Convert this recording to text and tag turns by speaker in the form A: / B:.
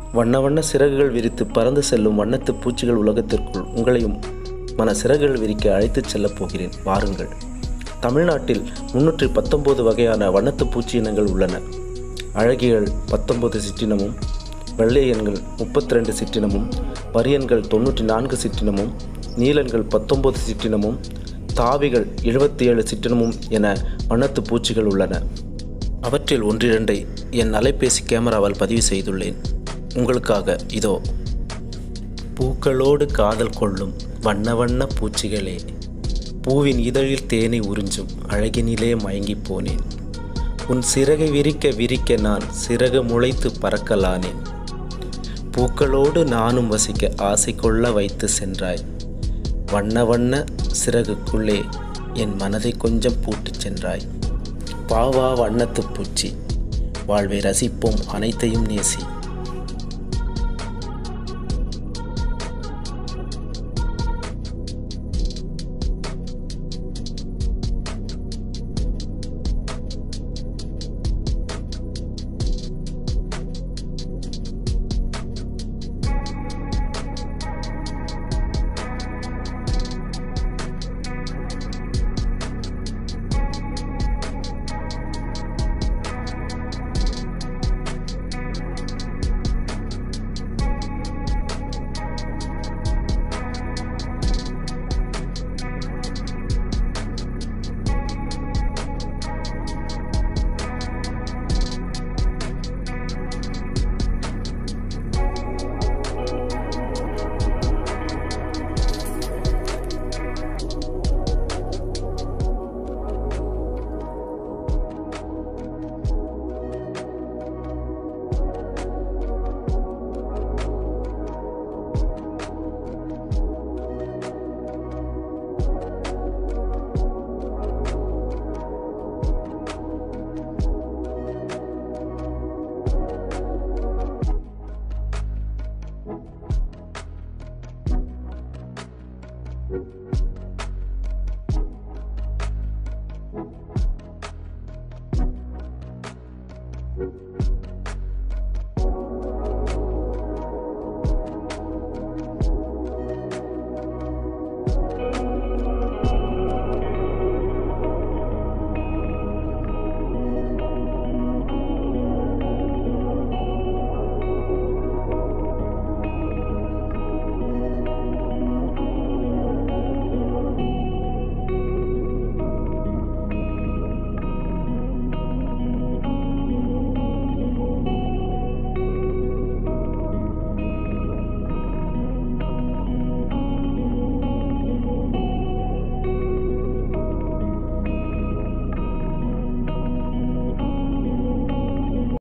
A: வண்ண வண்ண சிறகுகள் விரித்து பறந்து செல்லும் வண்ணத்து பூச்சிகள் உலகத்திற்குள் உங்களையும் மன சிறகுகள் விரிக்க அழைத்துச் செல்லப் போகிறேன் வாருங்கள் தமிழ்நாட்டில் முன்னூற்றி பத்தொம்போது வகையான வண்ணத்து பூச்சி இனங்கள் உள்ளன அழகிகள் பத்தொன்பது சிற்றினமும் வெள்ளையன்கள் முப்பத்தி ரெண்டு சிற்றினமும் வரியன்கள் தொண்ணூற்றி நான்கு சிற்றினமும் நீலன்கள் பத்தொன்பது சிற்றினமும் தாவிகள் எழுபத்தி ஏழு சிற்றினமும் என வண்ணத்து பூச்சிகள் உள்ளன அவற்றில் ஒன்றிரண்டை என் அலைபேசி கேமராவால் பதிவு செய்துள்ளேன் உங்களுக்காக இதோ பூக்களோடு காதல் கொள்ளும் வண்ண வண்ண பூச்சிகளே பூவின் இதழில் தேனை உறிஞ்சும் அழகினிலே மயங்கிப் போனேன் உன் சிறகை விரிக்க விரிக்க நான் சிறகு முளைத்து பறக்கலானேன் பூக்களோடு நானும் வசிக்க ஆசை கொள்ள வைத்து சென்றாய் வண்ண வண்ண சிறகுக்குள்ளே என் மனதை கொஞ்சம் பூட்டுச் சென்றாய் பாவா வண்ணத்து பூச்சி வாழ்வை ரசிப்போம் அனைத்தையும் நேசி
B: thank you